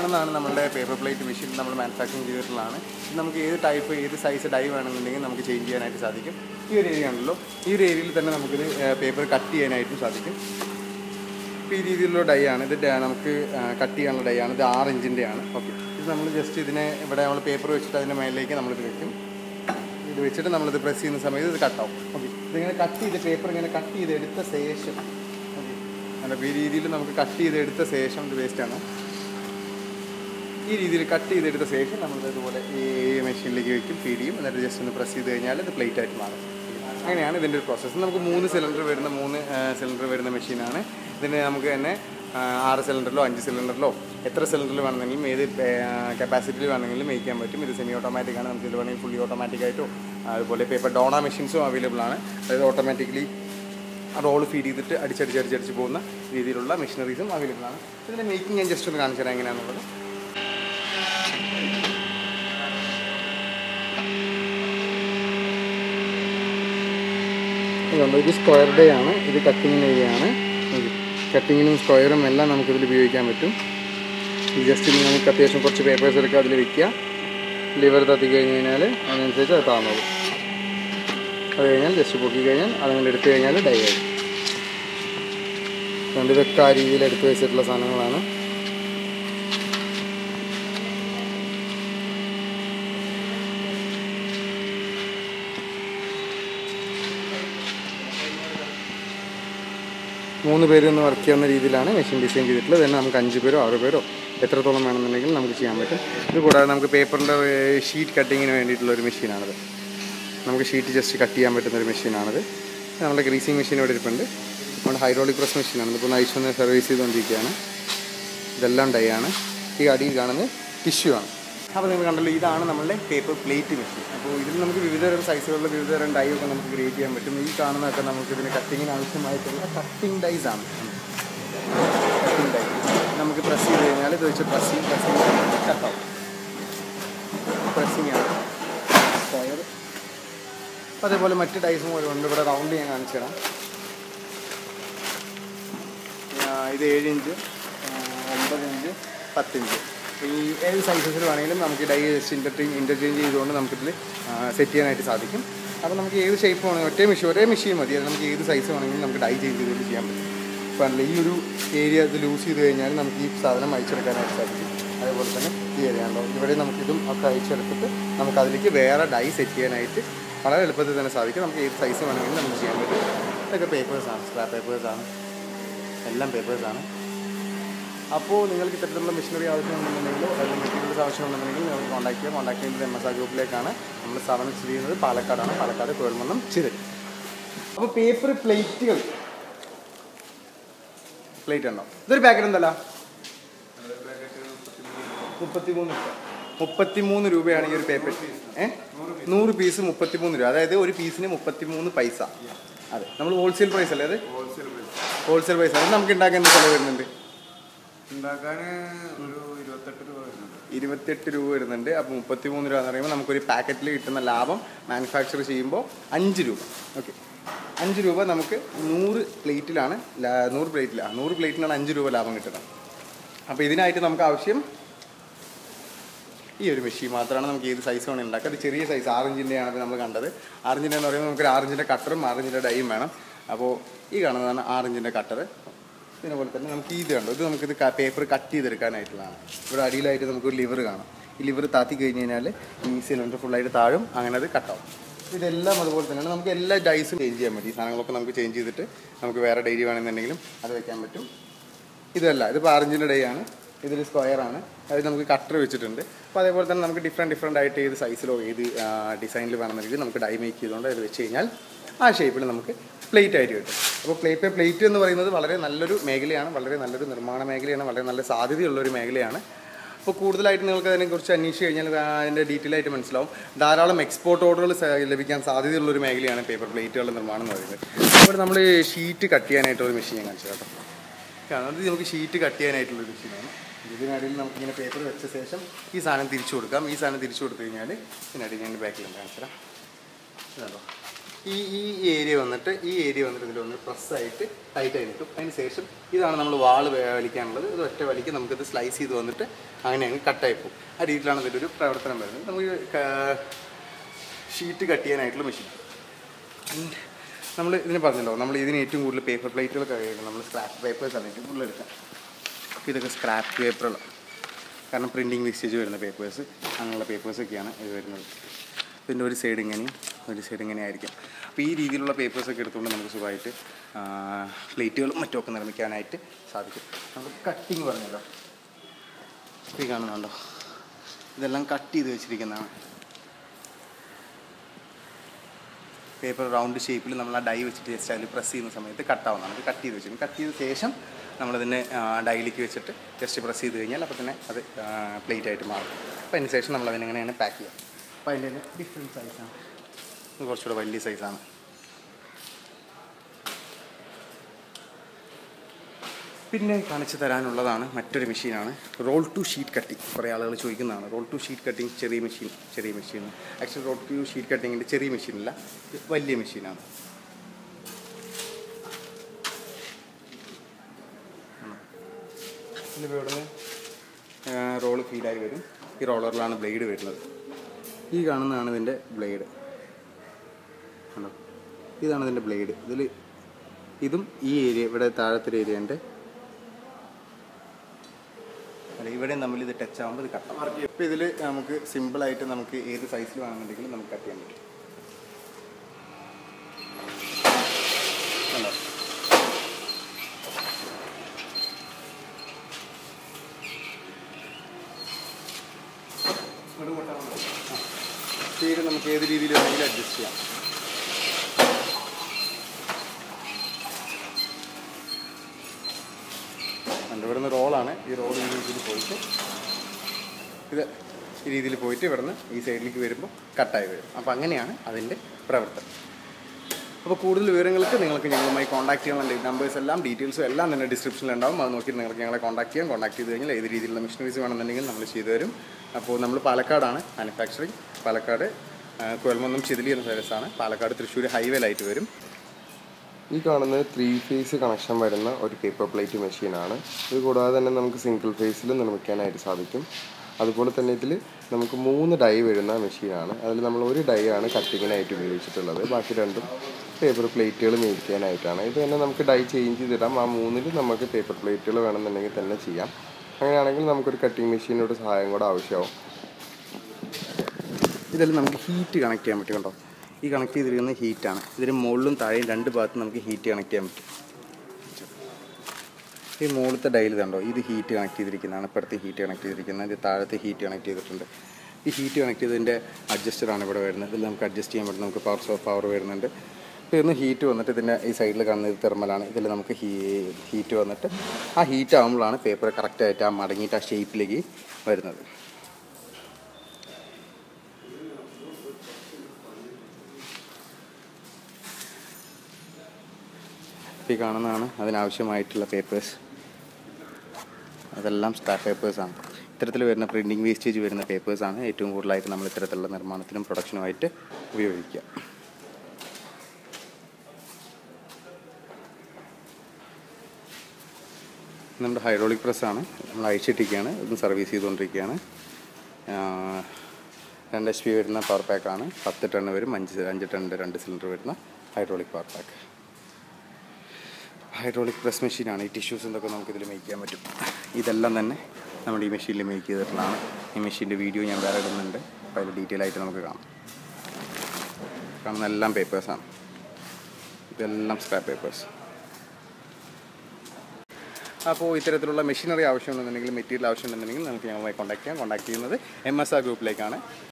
കാണുന്നതാണ് നമ്മുടെ paper plate machine നമ്മൾ മാനുഫാക്ചറിങ് ചെയ്തിട്ടുള്ളതാണ് ഇത് നമുക്ക് ഏത് ടൈപ്പ് ഏത് സൈസ് ഡൈ വേണമെന്നുണ്ടെങ്കിൽ നമുക്ക് ചേഞ്ച് ചെയ്യാനായിട്ട് സാധിക്കും ഈ ഒരു ഏരിയ ആണല്ലോ ഈ ഒരു ഏരിയയിൽ തന്നെ നമുക്കിത് പേപ്പർ കട്ട് ചെയ്യാനായിട്ടും സാധിക്കും ഇപ്പോൾ ഈ രീതിയിലുള്ള ഡൈ ആണ് ഇത് ഡ- നമുക്ക് കട്ട് ചെയ്യാനുള്ള ഡൈ ആണ് ഇത് ആറ് ഇഞ്ചിൻ്റെ ആണ് ഓക്കെ ഇത് നമ്മൾ ജസ്റ്റ് ഇതിനെ ഇവിടെ നമ്മൾ പേപ്പർ വെച്ചിട്ട് അതിൻ്റെ മേലിലേക്ക് നമ്മളിത് വെക്കും ഇത് വെച്ചിട്ട് നമ്മളിത് പ്രസ് ചെയ്യുന്ന സമയത്ത് ഇത് കട്ടാവും ഓക്കെ ഇതിങ്ങനെ കട്ട് ചെയ്ത് പേപ്പർ ഇങ്ങനെ കട്ട് ചെയ്ത് എടുത്ത ശേഷം ഓക്കെ അല്ല ഈ രീതിയിൽ നമുക്ക് കട്ട് ചെയ്ത് എടുത്ത ശേഷം ഇത് വേസ്റ്റാണ് ഈ രീതിയിൽ കട്ട് ചെയ്തെടുത്ത ശേഷം നമ്മൾ ഇതുപോലെ ഈ മെഷീനിലേക്ക് വെക്കും ഫീഡ് ചെയ്യും എന്നിട്ട് ജസ്റ്റ് ഒന്ന് പ്രസ് ചെയ്ത് കഴിഞ്ഞാൽ ഇത് പ്ലേറ്റ് ആയിട്ട് മാറും അങ്ങനെയാണ് ഇതിൻ്റെ ഒരു പ്രോസസ്സ് നമുക്ക് മൂന്ന് സിലിണ്ടർ വരുന്ന മൂന്ന് സിലിണ്ടർ വരുന്ന മെഷീനാണ് ഇതിന് നമുക്ക് തന്നെ ആ, ആറ് സിലിണ്ടറിലോ അഞ്ച് സിലിണ്ടറിലോ എത്ര സിലിണ്ടറിൽ വേണമെങ്കിലും ഏത് കപ്പാസിറ്റിയിൽ വേണമെങ്കിലും മേക്ക് ചെയ്യാൻ പറ്റും ഇത് സെമി ഓട്ടോമാറ്റിക് ആണ് നമുക്ക് ഇത് വേണമെങ്കിൽ ഫുള്ളി ഓട്ടോമാറ്റിക് ആയിട്ടോ അതുപോലെ പേപ്പർ ഡോണ മെഷീൻസും അവൈലബിൾ ആണ് അതായത് ഓട്ടോമാറ്റിക്കലി റോൾ ഫീഡ് ചെയ്തിട്ട് അടിച്ചടിച്ച് അടിച്ചടിച്ച് പോകുന്ന രീതിയിലുള്ള മെഷീനറീസും അവൈലബിൾ ആണ് ഇതിൻ്റെ മേക്കിംഗ് ഞാൻ ജസ്റ്റ് ഒന്ന് കാണിച്ചു തരാം എങ്ങനെയാണെന്നുള്ളത് ഇതുണ്ട് ഇത് സ്ക്വയർ ഡേ ആണ് ഇത് കട്ടിങ്ങിന് ഏരിയയാണ് കട്ടിങ്ങിനും സ്ക്വയറും എല്ലാം നമുക്കിതിൽ ഉപയോഗിക്കാൻ പറ്റും ഇത് ജസ്റ്റ് ഇനി നമുക്ക് അത്യാവശ്യം കുറച്ച് പേപ്പേഴ്സ് എടുക്കുക അതിൽ വെക്കുക ലിവർ തത്തി കഴിഞ്ഞ് കഴിഞ്ഞാൽ അതിനനുസരിച്ച് അത് താന്നോളും അത് കഴിഞ്ഞാൽ ജസ്റ്റ് പൊക്കി കഴിഞ്ഞാൽ അതങ്ങനെ എടുത്തു കഴിഞ്ഞാൽ ഡൈ ആയി അതുകൊണ്ട് ഇതൊക്കെ ആ രീതിയിൽ എടുത്തു വെച്ചിട്ടുള്ള സാധനങ്ങളാണ് മൂന്ന് പേര് ഒന്ന് വർക്ക് ചെയ്യുന്ന രീതിയിലാണ് മെഷീൻ ഡിസൈൻ ചെയ്തിട്ടുള്ളത് തന്നെ നമുക്ക് അഞ്ച് പേരോ ആറ് പേരോ എത്രത്തോളം വേണമെന്നുണ്ടെങ്കിൽ നമുക്ക് ചെയ്യാൻ പറ്റും ഇത് കൂടാതെ നമുക്ക് പേപ്പറിൻ്റെ ഷീറ്റ് കട്ടിങ്ങിന് വേണ്ടിയിട്ടുള്ള ഒരു മെഷീനാണിത് നമുക്ക് ഷീറ്റ് ജസ്റ്റ് കട്ട് ചെയ്യാൻ പറ്റുന്ന ഒരു മെഷീനാണിത് ഇത് നമ്മുടെ ഗ്രീസിങ് മെഷീൻ ഇവിടെ ഇരിപ്പുണ്ട് നമ്മുടെ ഹൈഡ്രോളിക് പ്രസ് മെഷീനാണ് ഇപ്പോൾ നൈസ് ഒന്ന് സർവീസ് ചെയ്തുകൊണ്ടിരിക്കുകയാണ് ഇതെല്ലാം ഡൈ ആണ് ഈ അടിയിൽ കാണുന്നത് ടിഷ്യൂ ആണ് അപ്പോൾ നിങ്ങൾ കണ്ടല്ലോ ഇതാണ് നമ്മളുടെ പേപ്പർ പ്ലേറ്റ് മെഷീൻ അപ്പോൾ ഇതിൽ നമുക്ക് വിവിധ തരം സൈസുകളിൽ വിവിധ തരം ഡൈ ഒക്കെ നമുക്ക് ക്രിയേറ്റ് ചെയ്യാൻ പറ്റും ഈ കാണുന്നതൊക്കെ നമുക്ക് ഇതിന് കട്ടിങ്ങിന് ആവശ്യമായിട്ടുള്ള കട്ടിങ് ഡൈസ് ആണ് കട്ടിങ് ഡൈ നമുക്ക് പ്രസ് ചെയ്ത് കഴിഞ്ഞാൽ ഇത് വെച്ച് പ്രസ് ചെയ്യും പ്രസ് ചെയ്ത് കട്ടാവും പ്രസ്സിങ് ആണ് സ്ക്വയർ അതേപോലെ മറ്റ് ഡൈസും പോലെ ഉണ്ട് ഇവിടെ റൗണ്ട് ഞാൻ കാണിച്ചു തരാം ആ, ഇത് ഏഴ് ഇഞ്ച് ആ, ഒമ്പത് ഇഞ്ച് പത്തിഞ്ച് ഈ ഏത് സൈസസിൽ വേണമെങ്കിലും നമുക്ക് ഡൈ ജസ്റ്റ് ഇൻ്റർചേഞ്ച് ഇൻ്റർചേഞ്ച് ചെയ്തുകൊണ്ട് നമുക്കിതിൽ സെറ്റ് ചെയ്യാനായിട്ട് സാധിക്കും അപ്പോൾ നമുക്ക് ഏത് ഷേപ്പ് വേണമെങ്കിൽ ഒറ്റ മെഷീൻ ഒരേ മെഷീൻ മതി അത് നമുക്ക് ഏത് സൈസ് വേണമെങ്കിലും നമുക്ക് ഡൈ ചേഞ്ച് ചെയ്തുകൊണ്ട് ചെയ്യാൻ പറ്റും ഇപ്പോൾ അല്ല ഈ ഒരു ഏരിയ ഇത് ലൂസ് ചെയ്ത് കഴിഞ്ഞാൽ നമുക്ക് ഈ സാധനം അയച്ചെടുക്കാനായിട്ട് സാധിക്കും അതേപോലെ തന്നെ ഈ ഏരിയ ഉണ്ടോ ഇവിടെ നമുക്കിതും ഒക്കെ അയച്ചെടുത്തിട്ട് നമുക്ക് അതിലേക്ക് വേറെ ഡൈ സെറ്റ് ചെയ്യാനായിട്ട് വളരെ എളുപ്പത്തിൽ തന്നെ സാധിക്കും നമുക്ക് ഏത് സൈസ് വേണമെങ്കിലും നമുക്ക് ചെയ്യാൻ പറ്റും ഇതൊക്കെ പേപ്പേഴ്സാണ് സ്ക്രാപ്പ് പേപ്പേഴ്സാണ് എല്ലാം പേപ്പേഴ്സാണ് അപ്പോൾ നിങ്ങൾക്ക് ഇത്തരത്തിലുള്ള മെഷീനറി ആവശ്യമുണ്ടെന്നുണ്ടെങ്കിലോ അല്ലെങ്കിൽ മെറ്റീരിയൽസ് ആവശ്യമുണ്ടെന്നുണ്ടെങ്കിൽ നിങ്ങൾക്ക് കോൺടാക്ട് ചെയ്യാം കോൺടാക്ട് ചെയ്യുന്നത് എം എസ് ആ ഗ്രൂപ്പിലേക്കാണ് നമ്മൾ സ്ഥാപനം സ്ഥിതി ചെയ്യുന്നത് പാലക്കാടാണ് പാലക്കാട് കുഴൽമന്നം ചിതൽ അപ്പോൾ പേപ്പർ പ്ലേറ്റുകൾ പ്ലേറ്റ് ഉണ്ടോ ഇതൊരു പാക്കറ്റ് എന്തല്ല മുപ്പത്തിമൂന്ന് രൂപ മുപ്പത്തിമൂന്ന് രൂപയാണ് ഈ ഒരു പേപ്പർ ഏ നൂറ് പീസ് മുപ്പത്തിമൂന്ന് രൂപ അതായത് ഒരു പീസിന് മുപ്പത്തിമൂന്ന് പൈസ അതെ നമ്മൾ ഹോൾസെയിൽ പ്രൈസ് അല്ലേ അത് ഹോൾസെയിൽ പ്രൈസ് അത് നമുക്ക് ഉണ്ടാക്കാൻ എന്ത് ചിലവ് വരുന്നുണ്ട് ഉണ്ടാക്കാൻ ഒരു ഇരുപത്തെട്ട് രൂപ വരുന്നുണ്ട് ഇരുപത്തെട്ട് രൂപ വരുന്നുണ്ട് അപ്പോൾ മുപ്പത്തിമൂന്ന് രൂപ എന്ന് പറയുമ്പോൾ നമുക്കൊരു പാക്കറ്റിൽ കിട്ടുന്ന ലാഭം മാനുഫാക്ചർ ചെയ്യുമ്പോൾ അഞ്ച് രൂപ ഓക്കെ അഞ്ച് രൂപ നമുക്ക് നൂറ് പ്ലേറ്റിലാണ് ലാ- നൂറ് പ്ലേറ്റിലാണ് നൂറ് പ്ലേറ്റിലാണ് അഞ്ച് രൂപ ലാഭം കിട്ടുന്നത് അപ്പോൾ ഇതിനായിട്ട് നമുക്ക് ആവശ്യം ഈ ഒരു മെഷീൻ മാത്രമാണ് നമുക്ക് ഏത് സൈസ് വേണമെങ്കിൽ ഉണ്ടാക്കുക അത് ചെറിയ സൈസ് ആറിഞ്ചിൻ്റെ ആണ് നമ്മൾ കണ്ടത് ആറിഞ്ചിൻ്റെ എന്ന് പറയുമ്പോൾ നമുക്ക് ഒരു ആറിഞ്ചിൻ്റെ കട്ടറും ആറിഞ്ചിൻ്റെ ഡൈയും വേണം അപ്പോൾ ഈ കാണുന്നതാണ് ആറിഞ്ചിൻ്റെ കട്ടർ ഇതിനെ തന്നെ നമുക്ക് ഇത് കണ്ടോ ഇത് നമുക്കിത് പേപ്പർ കട്ട് ചെയ്തെടുക്കാനായിട്ടുള്ളതാണ് ഇവിടെ അടിയിലായിട്ട് നമുക്കൊരു ലിവർ കാണാം ഈ ലിവർ താത്തി കഴിഞ്ഞ് കഴിഞ്ഞാൽ ഈ സിലിണ്ടർ ഫുള്ളായിട്ട് താഴും അങ്ങനെ അത് കട്ടാവും ഇതെല്ലാം അതുപോലെ തന്നെയാണ് നമുക്ക് എല്ലാ ഡൈസും ചേഞ്ച് ചെയ്യാൻ പറ്റും ഈ സാധനങ്ങളൊക്കെ നമുക്ക് ചേഞ്ച് ചെയ്തിട്ട് നമുക്ക് വേറെ ഡൈരി വേണമെന്നുണ്ടെങ്കിലും അത് വെക്കാൻ പറ്റും ഇതല്ല ഇതിപ്പോൾ ആറഞ്ചിൻ്റെ ഡേ ആണ് ഇതിൽ സ്ക്വയർ ആണ് അത് നമുക്ക് കട്ടർ വെച്ചിട്ടുണ്ട് അപ്പോൾ അതേപോലെ തന്നെ നമുക്ക് ഡിഫറെൻറ്റ് ഡിഫറെൻ്റ് ആയിട്ട് ഏത് സൈസിലോ ഏത് ഡിസൈനിൽ വേണമെന്നുണ്ടെങ്കിൽ നമുക്ക് ഡൈ മേക്ക് ചെയ്തുകൊണ്ട് അത് വെച്ച് കഴിഞ്ഞാൽ ആ ഷേപ്പിൽ നമുക്ക് പ്ലേറ്റ് ആയിട്ട് കിട്ടും അപ്പോൾ പ്ലേറ്റ് പ്ലേറ്റ് എന്ന് പറയുന്നത് വളരെ നല്ലൊരു മേഖലയാണ് വളരെ നല്ലൊരു നിർമ്മാണ മേഖലയാണ് വളരെ നല്ല സാധ്യതയുള്ള ഒരു മേഖലയാണ് അപ്പോൾ കൂടുതലായിട്ട് നിങ്ങൾക്ക് അതിനെക്കുറിച്ച് അന്വേഷിച്ച് കഴിഞ്ഞാൽ ആ, അതിൻ്റെ ഡീറ്റെയിൽ ആയിട്ട് മനസ്സിലാവും ധാരാളം എക്സ്പോർട്ട് ഓർഡറുകൾ ലഭിക്കാൻ സാധ്യതയുള്ള ഒരു മേഖലയാണ് പേപ്പർ പ്ലേറ്റുകളുടെ നിർമ്മാണം എന്ന് പറയുന്നത് അപ്പോൾ നമ്മൾ ഷീറ്റ് കട്ട് ചെയ്യാനായിട്ടുള്ള ഒരു മെഷീൻ ഞാൻ കാണിച്ചു കേട്ടോ കാരണം അത് നമുക്ക് ഷീറ്റ് കട്ട് ചെയ്യാനായിട്ടുള്ള ഒരു മെഷീനാണ് ഇതിനടിയിൽ നമുക്ക് ഇങ്ങനെ പേപ്പർ വെച്ച ശേഷം ഈ സാധനം തിരിച്ചു കൊടുക്കാം ഈ സാധനം തിരിച്ചു കൊടുത്തു കഴിഞ്ഞാൽ ഇതിനടിയിൽ ഞാൻ ബാക്കിലുണ്ട് കാണിച്ചുതരാം ഇതാണോ ഈ ഈ ഏരിയ വന്നിട്ട് ഈ ഏരിയ വന്നിട്ട് ഇതിൽ വന്ന് പ്രസ്സായിട്ട് ടൈറ്റ് ആയി നിൽക്കും അതിന് ശേഷം ഇതാണ് നമ്മൾ വാൾ വലിക്കാനുള്ളത് ഇത് ഒറ്റ വലിക്ക് നമുക്കിത് സ്ലൈസ് ചെയ്ത് വന്നിട്ട് അങ്ങനെ അങ്ങ് കട്ടായി പോകും ആ രീതിയിലാണ് ഇതിൻ്റെ ഒരു പ്രവർത്തനം വരുന്നത് നമുക്ക് ക- ഷീറ്റ് കട്ട് ചെയ്യാനായിട്ടുള്ള മെഷീൻ നമ്മൾ ഇതിന് പറഞ്ഞല്ലോ നമ്മൾ ഇതിന് ഏറ്റവും കൂടുതൽ പേപ്പർ പ്ലേറ്റുകൾ കഴിയുന്നത് നമ്മൾ സ്ക്രാപ്പ് പേപ്പേഴ്സാണ് ഏറ്റവും കൂടുതൽ എടുക്കുക അപ്പോൾ ഇതൊക്കെ സ്ക്രാപ്പ് പേപ്പറുകളാണ് കാരണം പ്രിൻറ്റിങ് വേസ്റ്റേജ് വരുന്ന പേപ്പേഴ്സ് അങ്ങനെയുള്ള പേപ്പേഴ്സൊക്കെയാണ് ഇത് വരുന്നത് ഇതിൻ്റെ ഒരു സൈഡ് ഇങ്ങനെയും ഒരു സൈഡ് ഇങ്ങനെ ആയിരിക്കും അപ്പോൾ ഈ രീതിയിലുള്ള പേപ്പേഴ്സൊക്കെ എടുത്തുകൊണ്ട് നമുക്ക് സുഖമായിട്ട് പ്ലേറ്റുകളും മറ്റുമൊക്കെ നിർമ്മിക്കാനായിട്ട് സാധിക്കും നമുക്ക് കട്ടിങ് പറഞ്ഞല്ലോ ഈ കാണുന്നുണ്ടോ ഇതെല്ലാം കട്ട് ചെയ്ത് വെച്ചിരിക്കുന്നതാണ് പേപ്പർ റൗണ്ട് ഷേപ്പിൽ നമ്മൾ ആ ഡൈ വെച്ചിട്ട് ജസ്റ്റ് അതിൽ പ്രസ് ചെയ്യുന്ന സമയത്ത് കട്ടാവുന്നതാണ് ഇത് കട്ട് ചെയ്ത് വെച്ചിരിക്കും കട്ട് ചെയ്ത ശേഷം നമ്മളതിനെ ഡൈയിലേക്ക് വെച്ചിട്ട് ജസ്റ്റ് പ്രസ് ചെയ്ത് കഴിഞ്ഞാൽ അപ്പോൾ തന്നെ അത് പ്ലേറ്റ് ആയിട്ട് മാറും അപ്പോൾ അതിന് ശേഷം നമ്മൾ അതിനെങ്ങനെയാണ് പാക്ക് ചെയ്യുക അപ്പോൾ അതിൻ്റെ ഡിഫറെൻറ്റ് സൈസാണ് ഇത് കുറച്ചുകൂടെ വലിയ സൈസാണ് പിന്നെ കാണിച്ചു തരാനുള്ളതാണ് മറ്റൊരു മെഷീനാണ് റോൾ ടു ഷീറ്റ് കട്ടിങ് കുറേ ആളുകൾ ചോദിക്കുന്നതാണ് റോൾ ടു ഷീറ്റ് കട്ടിങ് ചെറിയ മെഷീൻ ചെറിയ machine actually roll to sheet കട്ടിങ്ങിൻ്റെ ചെറിയ മെഷീനല്ല ഇത് വലിയ മെഷീനാണ് ഇതിപ്പോൾ ഇവിടുന്ന് റോള് ഫീഡായി വരും ഈ റോളറിലാണ് ബ്ലേഡ് വരുന്നത് ഈ കാണുന്നതാണ് ഇതിൻ്റെ ബ്ലേഡ് കണ്ടോ ഇതാണ് ഇതിൻ്റെ ബ്ലേഡ് ഇതിൽ ഇതും ഈ ഏരിയ ഇവിടെ താഴത്തെ ഏരിയൻ്റെ അല്ല ഇവിടെ തമ്മിൽ ഇത് ടച്ച് ആകുമ്പോൾ ഇത് കട്ടാം ഇപ്പോൾ ഇതിൽ നമുക്ക് സിമ്പിളായിട്ട് നമുക്ക് ഏത് സൈസിൽ വേണമെന്നുണ്ടെങ്കിലും നമുക്ക് കട്ട് ചെയ്യാൻ പറ്റും കണ്ടോ സ്പീഡ് നമുക്ക് ഏത് രീതിയിൽ വേണമെങ്കിലും അഡ്ജസ്റ്റ് ചെയ്യാം ഉണ്ട് ഇവിടുന്ന് റോളാണ് ഈ റോൾ ഈ രീതിയിൽ പോയിട്ട് ഇത് ഈ രീതിയിൽ പോയിട്ട് ഇവിടുന്ന് ഈ സൈഡിലേക്ക് വരുമ്പോൾ കട്ടായി വരും അപ്പോൾ അങ്ങനെയാണ് അതിൻ്റെ പ്രവർത്തനം അപ്പോൾ കൂടുതൽ വിവരങ്ങൾക്ക് നിങ്ങൾക്ക് ഞങ്ങളുമായി കോൺടാക്ട് ചെയ്യാനുള്ള നമ്പേഴ്സ് എല്ലാം ഡീറ്റെയിൽസും എല്ലാം തന്നെ ഡിസ്ക്രിപ്ഷനിൽ ഉണ്ടാവും അത് നോക്കി നിങ്ങൾക്ക് ഞങ്ങളെ കോൺടാക്ട് ചെയ്യാം കോൺടാക്ട് ചെയ്ത് കഴിഞ്ഞാൽ ഏത് രീതിയിലുള്ള മെഷീനറീസ് വേണമെന്നുണ്ടെങ്കിൽ നമ്മൾ ചെയ്തു തരും അപ്പോൾ നമ്മൾ പാലക്കാടാണ് മാനുഫാക്ചറിങ് പാലക്കാട് ആ, കുഴൽമന്നം ചിതലി എന്ന സ്ഥലത്താണ് പാലക്കാട് തൃശ്ശൂർ ഹൈവേയിലായിട്ട് വരും ഈ കാണുന്നത് ത്രീ ഫേസ് കണക്ഷൻ വരുന്ന ഒരു പേപ്പർ പ്ലേറ്റ് മെഷീനാണ് ഇത് കൂടാതെ തന്നെ നമുക്ക് സിംഗിൾ ഫേസിൽ നിർമ്മിക്കാനായിട്ട് സാധിക്കും അതുപോലെ തന്നെ ഇതിൽ നമുക്ക് മൂന്ന് ഡൈ വരുന്ന മെഷീനാണ് അതിൽ നമ്മൾ ഒരു ഡൈ ആണ് കട്ടിങ്ങിനായിട്ട് ഉപയോഗിച്ചിട്ടുള്ളത് ബാക്കി രണ്ടും പേപ്പർ പ്ലേറ്റുകൾ മേടിക്കാനായിട്ടാണ് ഇത് തന്നെ നമുക്ക് ഡൈ ചേഞ്ച് ചെയ്തിടാം ആ മൂന്നിൽ നമുക്ക് പേപ്പർ പ്ലേറ്റുകൾ വേണമെന്നുണ്ടെങ്കിൽ തന്നെ ചെയ്യാം അങ്ങനെയാണെങ്കിൽ നമുക്കൊരു കട്ടിങ് മെഷീനോട് സഹായം കൂടെ ആവശ്യമാവും ഇതിൽ നമുക്ക് ഹീറ്റ് കണക്ട് ചെയ്യാൻ പറ്റും കേട്ടോ ഈ കണക്ട് ചെയ്തിരിക്കുന്ന ഹീറ്റാണ് ഇതിന് മുകളിലും താഴെയും രണ്ട് ഭാഗത്തും നമുക്ക് ഹീറ്റ് കണക്ട് ചെയ്യാൻ പറ്റും ഈ മുകളിലത്തെ ഡയൽ കണ്ടോ ഇത് ഹീറ്റ് കണക്ട് ചെയ്തിരിക്കുന്നതാണ് ഇപ്പുറത്തെ ഹീറ്റ് കണക്ട് ചെയ്തിരിക്കുന്നത് ഇത് താഴത്തെ ഹീറ്റ് കണക്ട് ചെയ്തിട്ടുണ്ട് ഈ ഹീറ്റ് കണക്ട് ചെയ്തതിൻ്റെ അഡ്ജസ്റ്ററാണ് ഇവിടെ വരുന്നത് ഇതിൽ നമുക്ക് അഡ്ജസ്റ്റ് ചെയ്യാൻ പറ്റും നമുക്ക് പവർ സോ പവർ വരുന്നുണ്ട് ഇപ്പോൾ ഇന്ന് ഹീറ്റ് വന്നിട്ട് ഇതിൻ്റെ ഈ സൈഡിൽ കാണുന്നത് തെർമലാണ് ഇതിൽ നമുക്ക് ഹീ ഹീറ്റ് വന്നിട്ട് ആ ഹീറ്റ് ആകുമ്പോഴാണ് പേപ്പർ കറക്റ്റായിട്ട് ആ മടങ്ങിയിട്ട് ആ ഷേപ്പിലേക്ക് വരുന്നത് ഈ കാണുന്നതാണ് അതിനാവശ്യമായിട്ടുള്ള പേപ്പേഴ്സ് അതെല്ലാം സ്ക്രാപ്പ് പേപ്പേഴ്സാണ് ഇത്തരത്തിൽ വരുന്ന പ്രിൻറ്റിങ് വേസ്റ്റേജ് വരുന്ന പേപ്പേഴ്സാണ് ഏറ്റവും കൂടുതലായിട്ട് നമ്മൾ ഇത്തരത്തിലുള്ള നിർമ്മാണത്തിനും പ്രൊഡക്ഷനുമായിട്ട് ഉപയോഗിക്കുക നമ്മുടെ ഹൈഡ്രോളിക് പ്രസ്സാണ് നമ്മൾ അഴിച്ചിട്ടിരിക്കുകയാണ് ഇതും സർവീസ് ചെയ്തുകൊണ്ടിരിക്കുകയാണ് ആ, രണ്ട് എച്ച് പി വരുന്ന പവർ പാക്കാണ് പത്ത് ടൺ വരും അഞ്ച് അഞ്ച് ടണ്ണിൻ്റെ രണ്ട് സിലിണ്ടർ വരുന്ന hydraulic power pack hydraulic press മെഷീനാണ് ഈ ടിഷ്യൂസ് എന്തൊക്കെ നമുക്ക് ഇതിൽ മേക്ക് ചെയ്യാൻ പറ്റും ഇതെല്ലാം തന്നെ നമ്മുടെ ഈ മെഷീനിൽ മേക്ക് ചെയ്തിട്ടുള്ളതാണ് ഈ മെഷീൻ്റെ വീഡിയോ ഞാൻ വേറെ ഇടുന്നുണ്ട് അപ്പോൾ അതിൽ ഡീറ്റെയിൽ ആയിട്ട് നമുക്ക് കാണാം കാണുന്ന എല്ലാം പേപ്പേഴ്സാണ് ഇതെല്ലാം സ്ക്രാപ്പ് പേപ്പേഴ്സ് അപ്പോൾ ഇത്തരത്തിലുള്ള മെഷീനറി ആവശ്യമുണ്ടെന്നുണ്ടെങ്കിൽ മെറ്റീരിയൽ ആവശ്യമുണ്ടെന്നുണ്ടെങ്കിൽ നമുക്ക് ഞങ്ങളുമായി കോൺടാക്ട് ചെയ്യാം കോൺടാക്ട് ചെയ്യുന്നത് എം എസ് ആർ ഗ്രൂപ്പിലേക്കാണ്